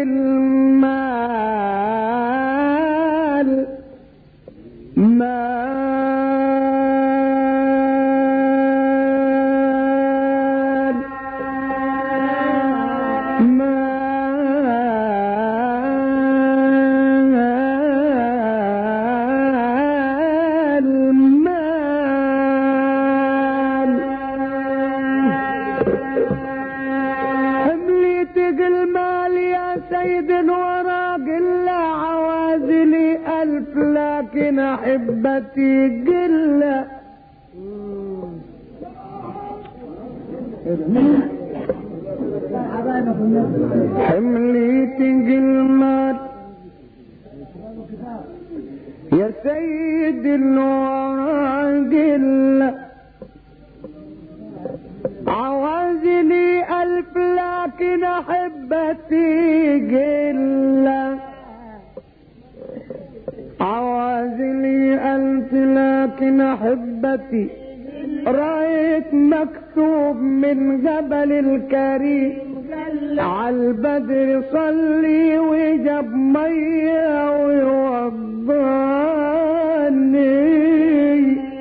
المال مال مال مال حمليت المال يا سيد الورى قلة عوازلي ألف لكن أحبتي قلة حمليت المال يا سيد الورى قلة عوازلي ألف لكن أحبتي قلة عوازلي ألف لكن أحبتي رأيت مكتوب من جبل الكريم عالبدر صلي وجاب مية ويوضاني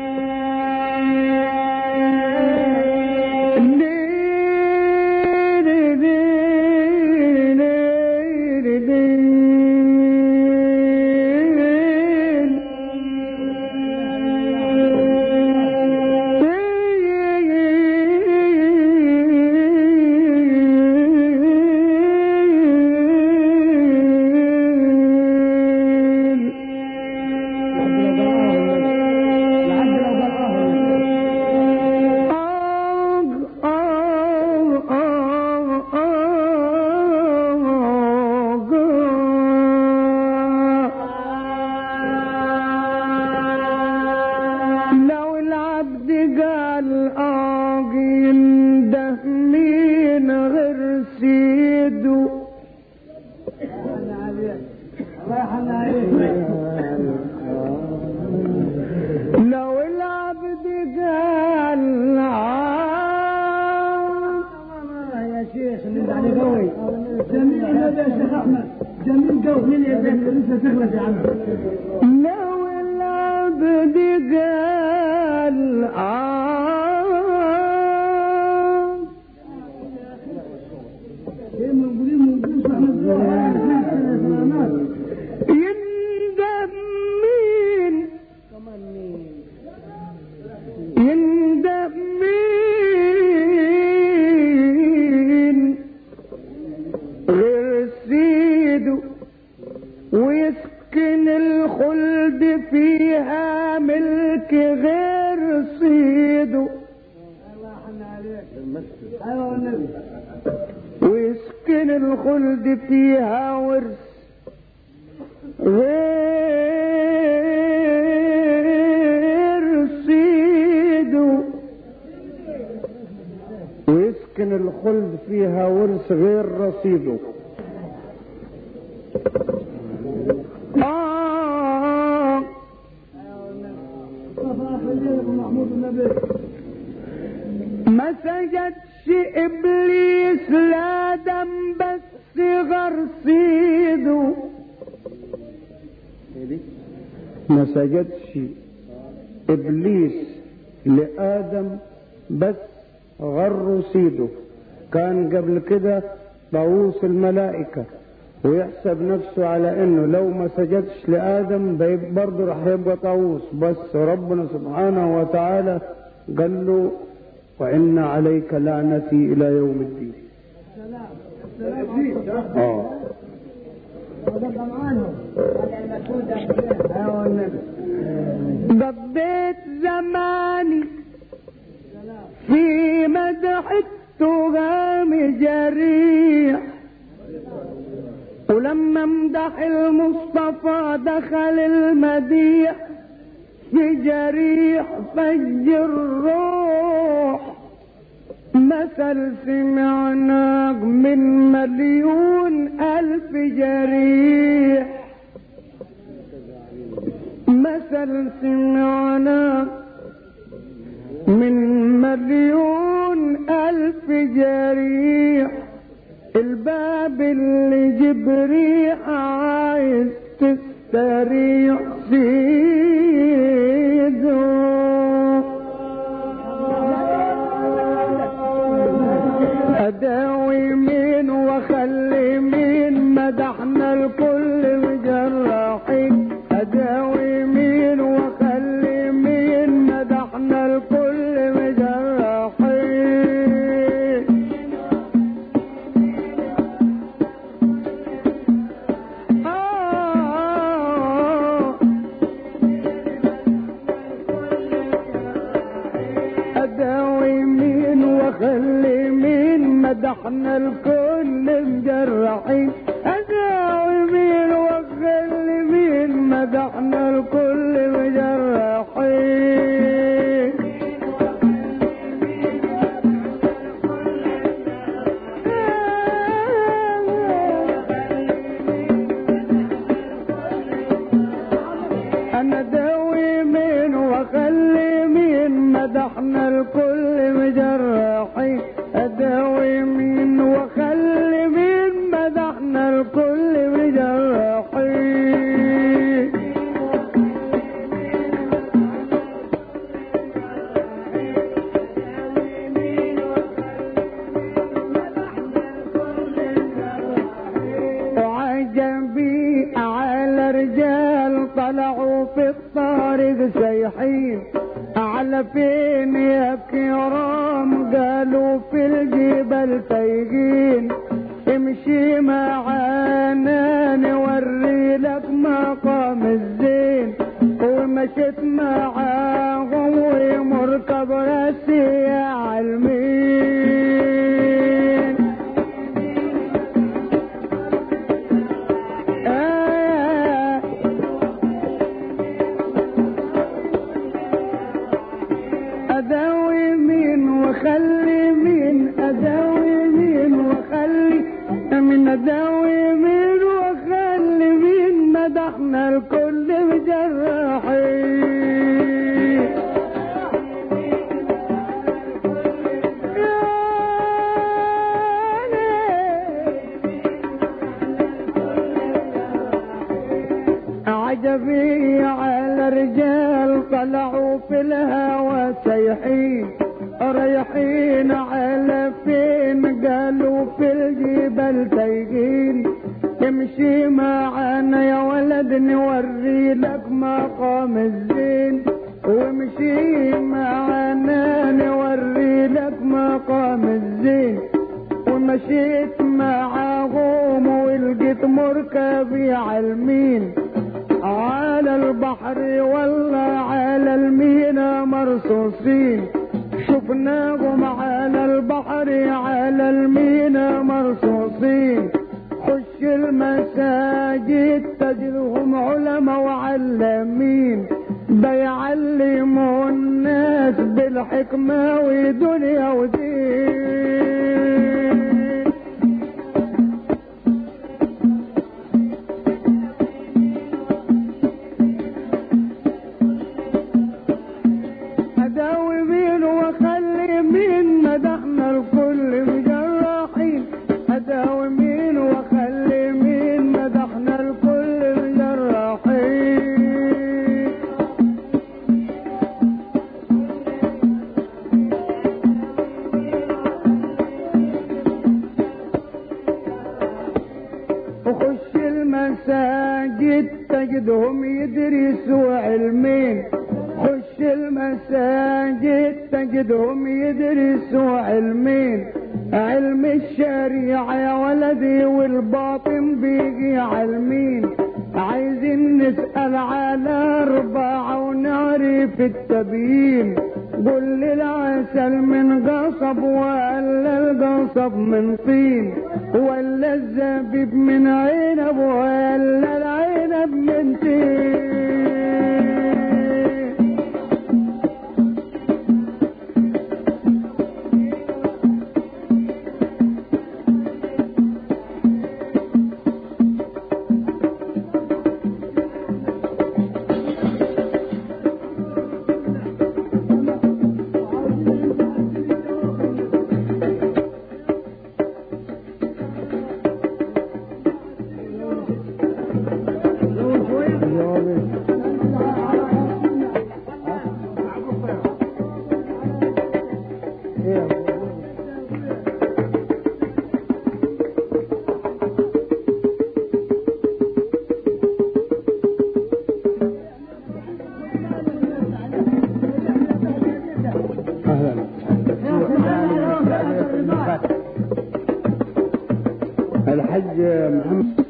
لو العبد قال آقين ده مين غير سيده لو العبد قال عام يا شيخ اللي عليه قوي جميل هذا يا شيخ احمد جميل قوي من يا بنت لسه تخلص يا عم لو العبد قال عام ايه موجودين موجودين احمد يندم مين يندم مين غير سيده ويسكن الخلد فيها ملك غير سيده ايوه والنبي ويسكن الخلد فيها ورث غير سيده ويسكن الخلد فيها ورث غير رصيده آه محمود النبي ما سجدش ابليس لادم بس غرسيده ما سجدش ابليس لادم بس غر سيده كان قبل كده طاووس الملائكه ويحسب نفسه على انه لو ما سجدش لادم بيب- برضه راح يبقى طاووس بس ربنا سبحانه وتعالى قال له وان عليك لعنتي الى يوم الدين اه ايوه والنبي قضيت زماني في مدح التغام جريح ولما امدح المصطفى دخل المديح في جريح فج الروح مثل سمعناه من مليون ألف جريح مثل سمعناه من مليون ألف جريح الباب اللي جبريح عايز تستريح سيده اداوي مين واخلي مين مدحنا الكل مجرحين اداوي مين واخلي مين مدحنا الكل مجرحين آه اداوي مين واخلي مين مدحنا الكل مجرحين اداوي مين واخلي مين مدحنا الكل مجرحين انا داوي مين واخلي مين مدحنا الكل مجرحين اداوي مين واخلي مين مدحنا الكل مجرحين وعجبي على رجال طلعوا في الطريق سيحين على فين يا كرام قالوا في الجبل تايهين امشي معانا نوري لك مقام الزين ومشيت معاهم ومركب راسي عالمين آه أداوي مين وخلي مين أداوي مين وخلي من أداوي مين وخلي مين مدحنا الكل مجرحين عجبي على رجال طلعوا في الهوى سيحين رايحين على فين قالوا في الجبل تايهين امشي معانا يا ولد نوري لك مقام الزين وامشي معانا نوري لك مقام الزين ومشيت معاهم ولقيت مركبي عالمين على البحر ولا على المينا مرصوصين شفناهم على البحر على المينا مرصوصين خش المساجد تجدهم علماء وعلمين بيعلموا الناس بالحكمة ودنيا ودين أداوي مين وأخلي مين مدحنا الكل مجرحين أداوي مين وأخلي مين مدحنا الكل مجرحين وخش المساجد تجدهم يدرسوا علمين خش المساجد تجدهم يدرسوا علمين علم الشريعة يا ولدي والباطن بيجي علمين عايزين نسأل على أربعة ونعرف التبيين قل لي العسل من قصب ولا القصب من طين ولا الزبيب من عنب ولا العنب من تين معاك الحج محمد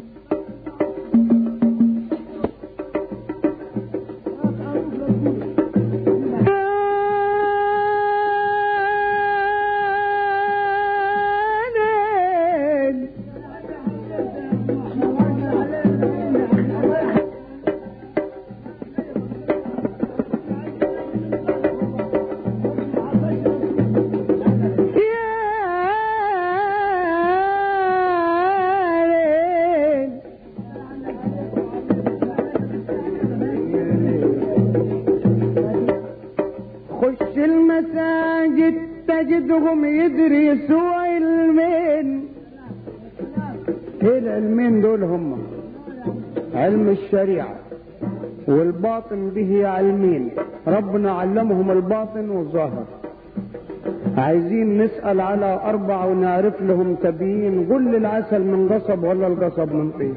خش المساجد تجدهم يدرسوا علمين ايه العلمين دول هم علم الشريعة والباطن به علمين ربنا علمهم الباطن والظاهر عايزين نسأل على أربعة ونعرف لهم تبيين قل العسل من قصب ولا القصب من طين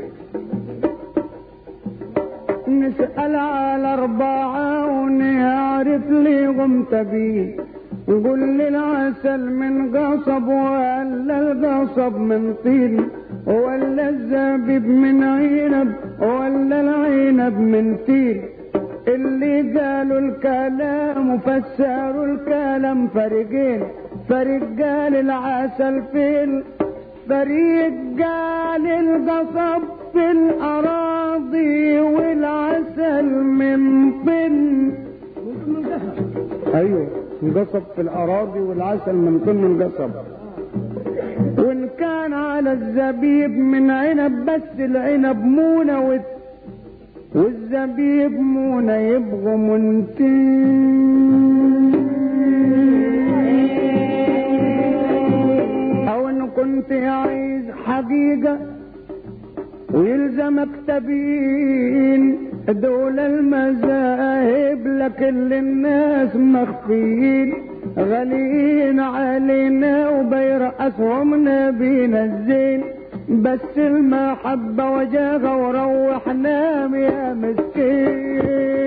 نسأل على أربعة ونعرف لهم تبيين قل لي العسل من قصب ولا القصب من طين ولا الزبيب من عنب ولا العنب من تين اللي قالوا الكلام وفسروا الكلام فريقين فريق قال العسل في ال... فريق قال القصب في الأراضي والعسل من طن أيوه القصب في الأراضي والعسل من طن القصب وإن كان على الزبيب من عنب بس العنب مونة وت... والزبيب مونة يبغوا منتين أو إن كنت عايز حقيقة ويلزمك تبين دول المذاهب لكن الناس مخفيين غاليين علينا وبيرأسهم نبينا الزين بس المحبة وجاغة وروح نام يا مسكين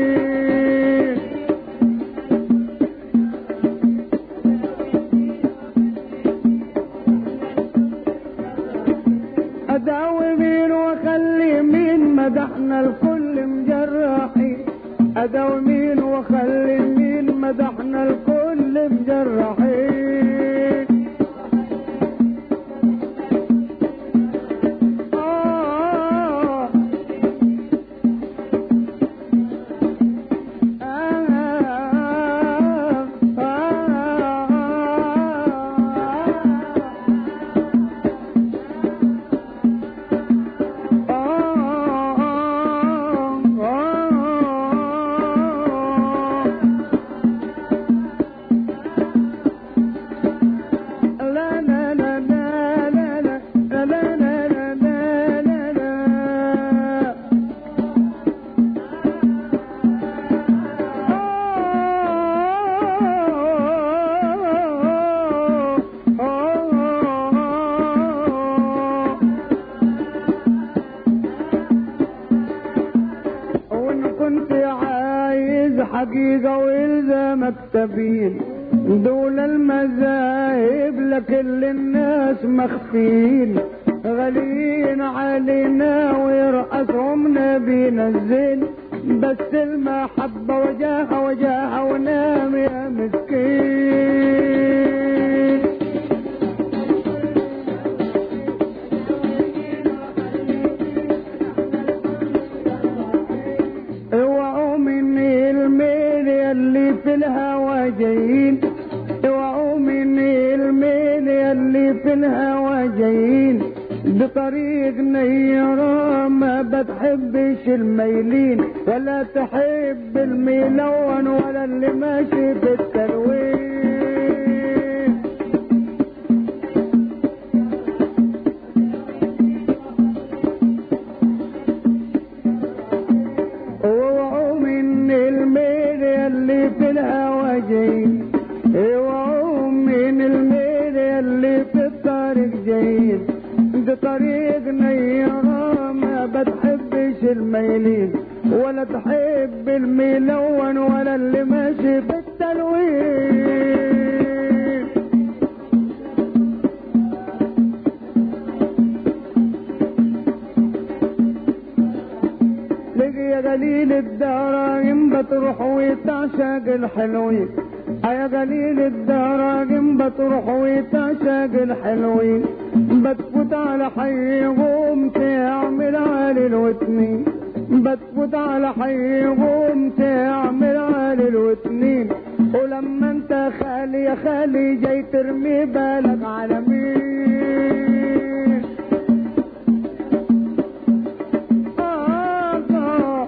أداوي مين وخلي مين مدحنا الكل مجرحين أداوي مين وخلي مين مدحنا الكل مجرحين آه آه لا لا لا لا لا لا لا لا لا لا لا لا وان كنت عايز حقيقة وإلزامك تبين دول المذاهب لكن الناس مخفين غاليين علينا ويرأسهم نبينا الزين بس المحبة وجاهة وجاهة ونام يا مسكين اوعوا من الميل اللي في الهوى جايين اوعوا من الميل اللي في الهوى جايين بطريق نيرة ما بتحبش الميلين ولا تحب الميلون ولا اللي ماشي بالتلوين اوعوا من الميل اللي في الهوى جايين اوعوا من الميل اللي في الطريق جايين ده طريق نيرة ما بتحبش الميلين ولا تحب الملون ولا اللي ماشي بالتلوين قليل الدراهم بتروح وتعشق الحلوين يا قليل الدراهم بتروح وتعشق الحلوين بتفوت على حيهم تعمل على الوتنين بتفوت على حيهم تعمل على الوتنين ولما انت خالي يا خالي جاي ترمي بالك على مين آه آه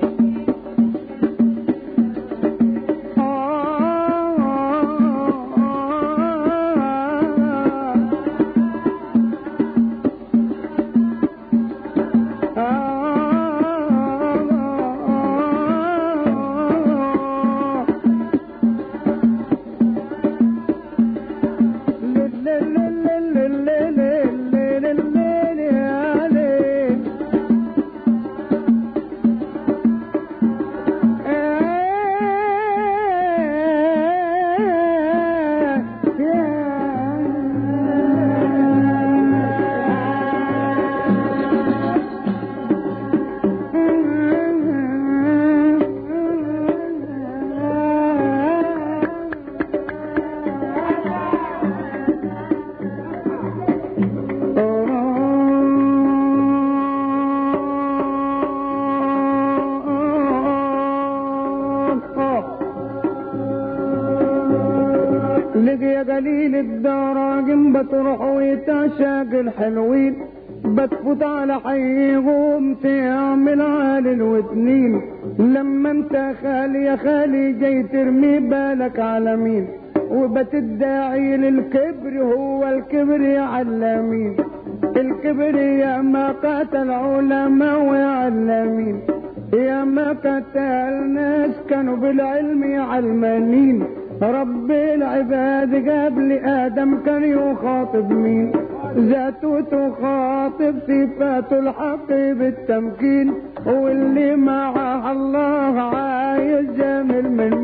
لقي يا قليل الدراجم بتروح وتعشق الحلوين بتفوت على حيهم تعمل على الوتنين لما انت خالي يا خالي جاي ترمي بالك على مين وبتدعي للكبر هو الكبر يعلمين الكبر يا ما قتل علماء ويعلمين يا ما قتل ناس كانوا بالعلم علمانين رب العباد قبل آدم كان يخاطب مين ذاته تخاطب صفات الحق بالتمكين واللي مع الله عايز جامل من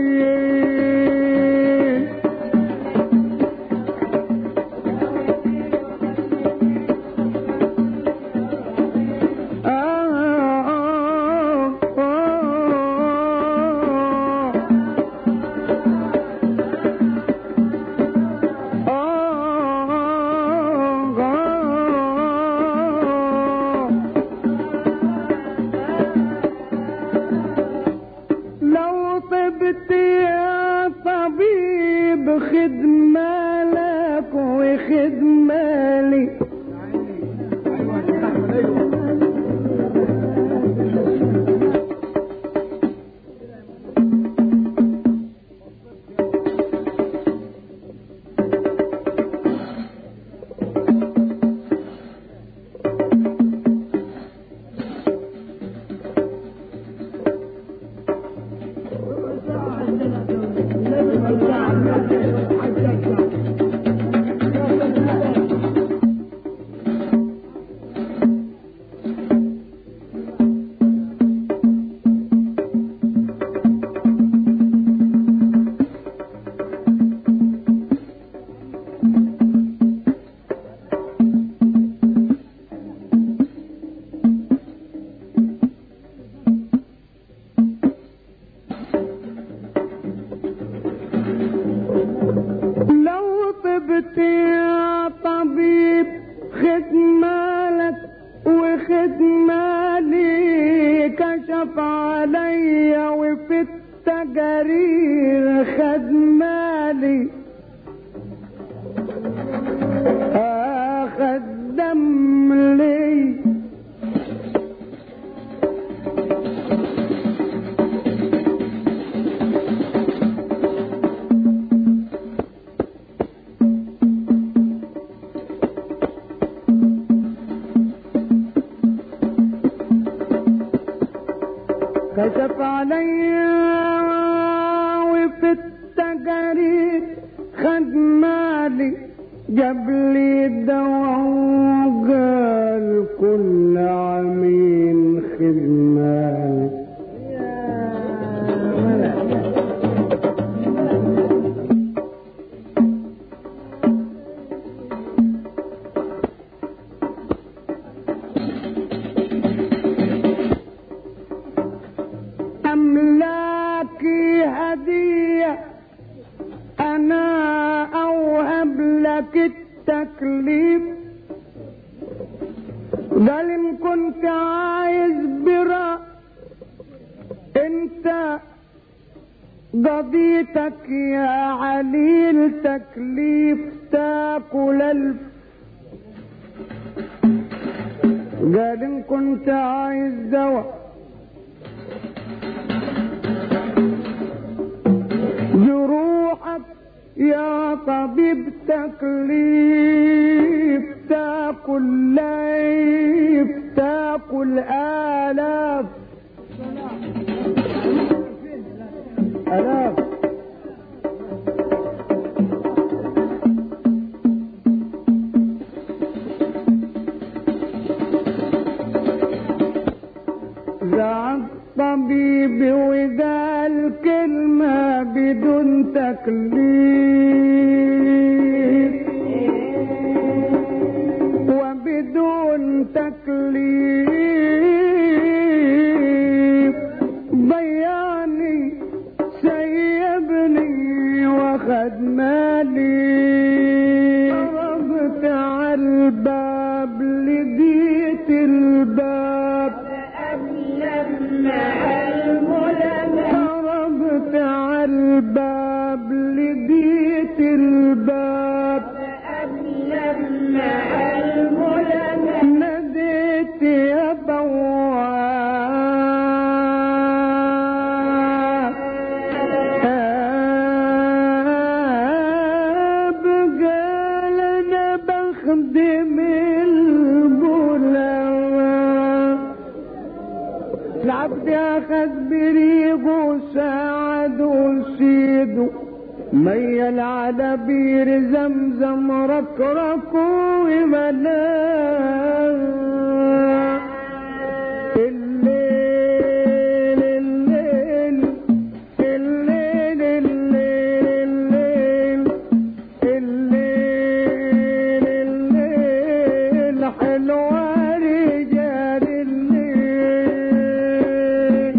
مين آه آه آه لو طبت يا طبيب خدمة لك وخدمة لي لو طبت يا طبيب خدمة لك وخدمة لي كشف عليا وفي التجارير خدمة لي اخد دم لي كشف عليا وفي التجاريد خد مالي جاب لي الدواء وقال كل عامين خدمة التكليف قال ان كنت عايز برا انت قضيتك يا عليل تكليف تاكل الف قال ان كنت عايز دواء جروحك يا طبيب تكليف تاكل ليف تاكل آلاف آلاف زعق طبيبي وقال كلمة بدون تكليف وبدون تكليف ضيعني سيبني واخد مالي ضربت على الباب لقيت الباب ضربت على الباب لقيت الباب ناديت يا بواب قال انا بخدم البلاد العبد اخذ بريقه ساعد وسيده ميل على بير زمزم ركركه وملاه الليل الليل الليل الليل الليل الليل حلوة رجال الليل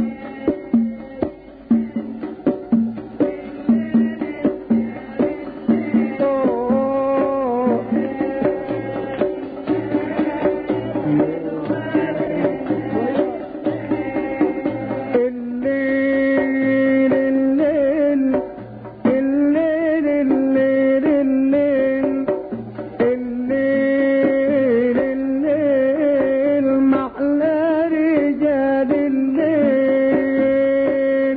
الليل الليل الليل الليل الليل الليل الليل محلى رجال الليل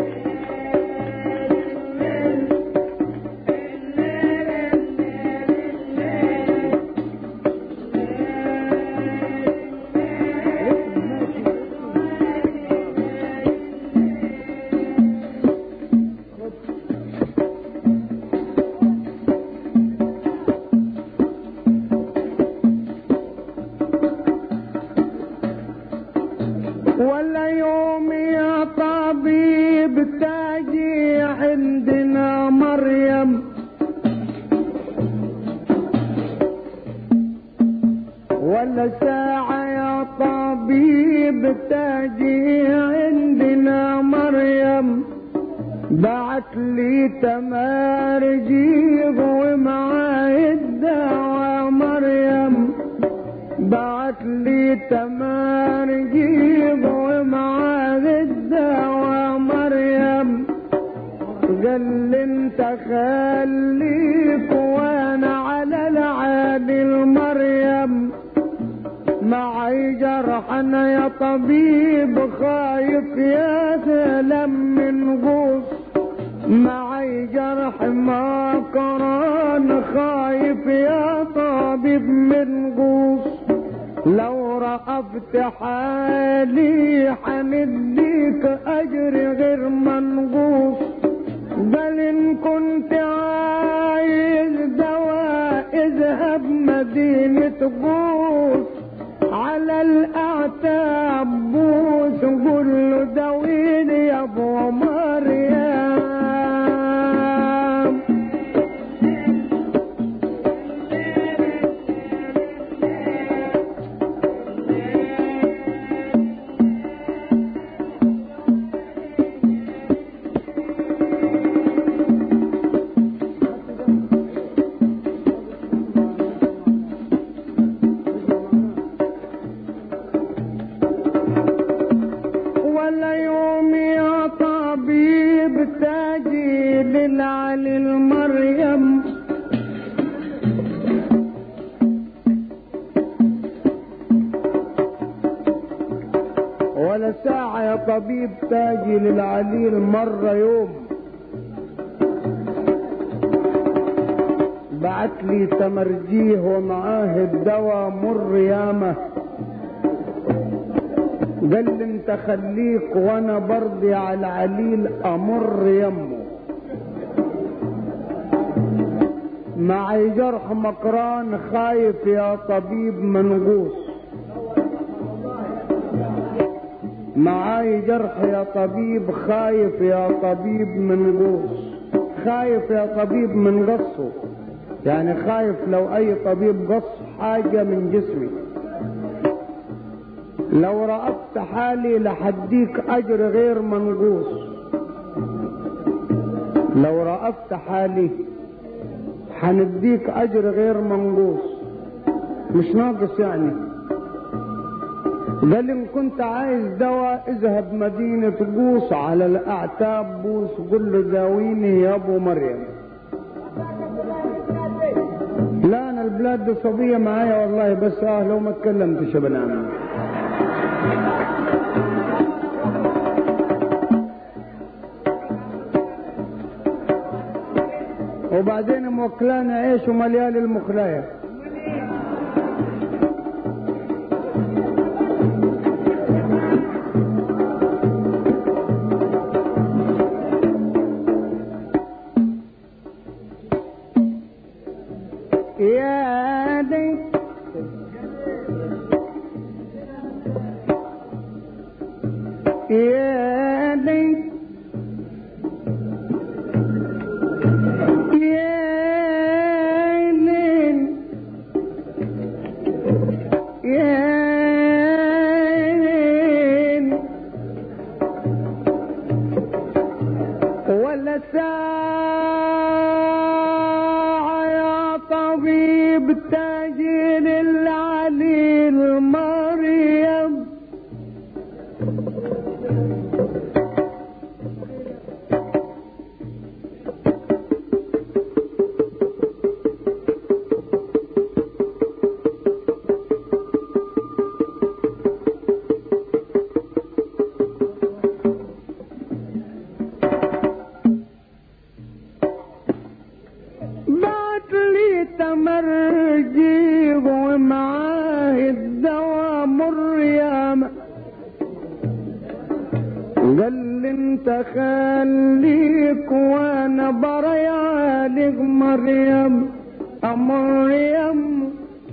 ولا يوم يا طبيب تاجي عندنا مريم ولا ساعة يا طبيب تاجي عندنا مريم بعت لي تمارجي ومعاه الدواء مريم بعت لي تمارجي ومعاه الدواء مريم قال لي انت خليك وانا على العادي المريم معي جرح انا يا طبيب خايف يا سلام من غوص معي جرح ما قران خايف يا طبيب من غوص لو رأفت حالي حنديك أجر غير منغوص بل إن كنت عايز دواء اذهب مدينة بوس على الأعتاب بوس قول له داويني يا أبو مريم ولا ساعة يا طبيب تاجي للعليل مرة يوم بعت لي تمرجيه ومعاه الدواء مر ياما قال لي انت خليك وانا برضي على العليل امر يمه معي جرح مقران خايف يا طبيب منغوص معاي جرح يا طبيب خايف يا طبيب منغوص خايف يا طبيب من قصه يعني خايف لو اي طبيب قص حاجة من جسمي لو رأبت حالي لحديك اجر غير منقوص لو رأبت حالي حنديك اجر غير منقوص مش ناقص يعني قال ان كنت عايز دواء اذهب مدينة قوس على الاعتاب بوس قل له داويني يا ابو مريم لا انا البلاد دي صبية معايا والله بس اه لو ما اتكلمتش بنام وبعدين موكلانا عيش ومليان المخلايه يا دي يا دي يا ليل يا ليل ولا ساعة يا طبيب تاجر العليل مريم بعت لي تمرجي ومعاه الدواء مر ياما قال لي انت خليك وانا بريالك مريم مريم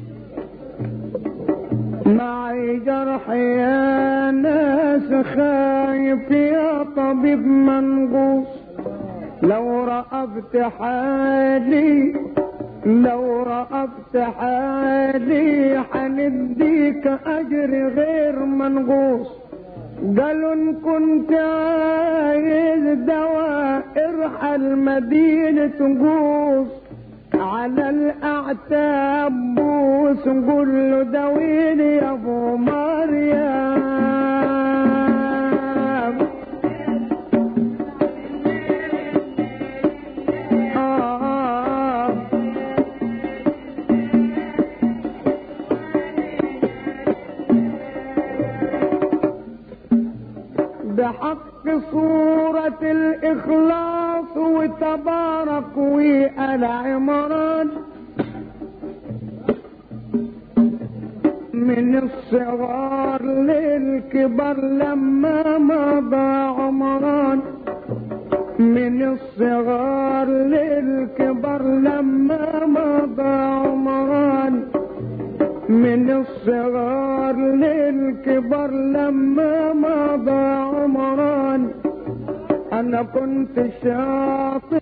معي جرح يا ناس خايف يا طبيب منغوص لو رأبت حالي لو رأبت حالي حنديك أجر غير منغوص قالوا إن كنت عايز دواء ارحل مدينة قوس على الأعتاب بوس قول له داويني يا أبو مريم آه بحق صورة الإخلاص وتبارك وآل عمران من الصغار للكبر لما مضى عمران من الصغار للكبر لما مضى عمران من الصغار للكبر لما مضى عمران انا كنت شاطر